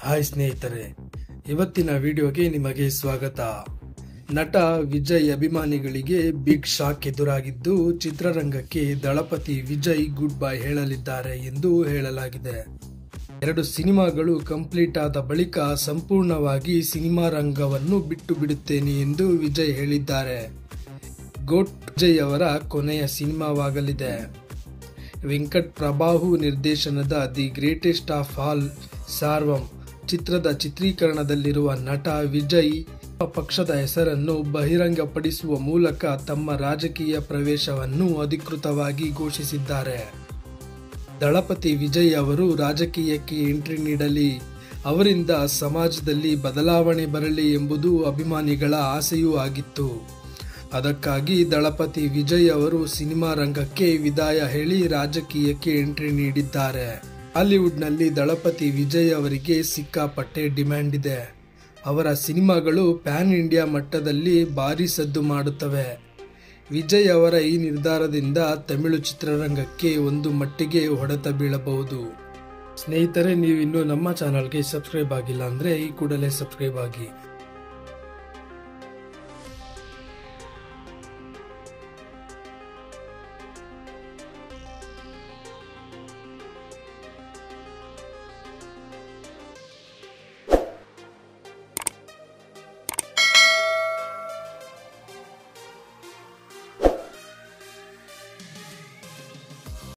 hi ಸ್ನೇಹಿತರೆ ಇವತ್ತಿನ ವಿಡಿಯೋಗೆ ನಿಮಗೆ ಸ್ವಾಗತ ನಟ ವಿಜಯ್ ಅಭಿಮಾನಿಗಳಿಗೆ ಬಿಗ್ ಶಾಕ್ ಎದುರಾಗಿದ್ದು ಚಿತ್ರರಂಗಕ್ಕೆ ದಳಪತಿ ವಿಜಯ್ ಗುಡ್ ಬೈ ಹೇಳಲಿದ್ದಾರೆ ಎಂದು ಹೇಳಲಾಗಿದೆ ಎರಡು ಸಿನಿಮಾಗಳು ಕಂಪ್ಲೀಟ್ ಆದ ಬಳಿಕ ಸಂಪೂರ್ಣವಾಗಿ ಸಿನಿಮಾ ರಂಗವನ್ನು ಬಿಟ್ಟು ಬಿಡುತ್ತೇನೆ ಎಂದು ವಿಜಯ್ ಹೇಳಿದ್ದಾರೆ ಗೋಟ್ ವಿಜಯ್ ಅವರ ಕೊನೆಯ ಸಿನಿಮಾವಾಗಲಿದೆ ವೆಂಕಟ್ ಪ್ರಭಾಹು ನಿರ್ದೇಶನದ ದಿ ಗ್ರೇಟೆಸ್ಟ್ ಆಫ್ ಆಲ್ ಸಾರ್ವಂ ಚಿತ್ರದ ಚಿತ್ರೀಕರಣದಲ್ಲಿರುವ ನಟ ವಿಜಯ್ ಪಕ್ಷದ ಹೆಸರನ್ನು ಬಹಿರಂಗಪಡಿಸುವ ಮೂಲಕ ತಮ್ಮ ರಾಜಕೀಯ ಪ್ರವೇಶವನ್ನು ಅಧಿಕೃತವಾಗಿ ಘೋಷಿಸಿದ್ದಾರೆ ದಳಪತಿ ವಿಜಯ್ ಅವರು ರಾಜಕೀಯಕ್ಕೆ ಎಂಟ್ರಿ ನೀಡಲಿ ಅವರಿಂದ ಸಮಾಜದಲ್ಲಿ ಬದಲಾವಣೆ ಬರಲಿ ಎಂಬುದು ಅಭಿಮಾನಿಗಳ ಆಸೆಯೂ ಆಗಿತ್ತು ಅದಕ್ಕಾಗಿ ದಳಪತಿ ವಿಜಯ್ ಅವರು ಸಿನಿಮಾ ರಂಗಕ್ಕೆ ವಿದಾಯ ಹೇಳಿ ರಾಜಕೀಯಕ್ಕೆ ಎಂಟ್ರಿ ನೀಡಿದ್ದಾರೆ ಹಾಲಿವುಡ್ನಲ್ಲಿ ದಳಪತಿ ವಿಜಯ್ ಅವರಿಗೆ ಸಿಕ್ಕಾಪಟ್ಟೆ ಡಿಮ್ಯಾಂಡ್ ಇದೆ ಅವರ ಸಿನಿಮಾಗಳು ಪ್ಯಾನ್ ಇಂಡಿಯಾ ಮಟ್ಟದಲ್ಲಿ ಭಾರಿ ಸದ್ದು ಮಾಡುತ್ತವೆ ವಿಜಯ್ ಅವರ ಈ ನಿರ್ಧಾರದಿಂದ ತಮಿಳು ಚಿತ್ರರಂಗಕ್ಕೆ ಒಂದು ಮಟ್ಟಿಗೆ ಹೊಡೆತ ಬೀಳಬಹುದು ಸ್ನೇಹಿತರೆ ನೀವಿನ್ನೂ ನಮ್ಮ ಚಾನಲ್ಗೆ ಸಬ್ಸ್ಕ್ರೈಬ್ ಆಗಿಲ್ಲ ಅಂದರೆ ಈ ಕೂಡಲೇ ಸಬ್ಸ್ಕ್ರೈಬ್ ಆಗಿ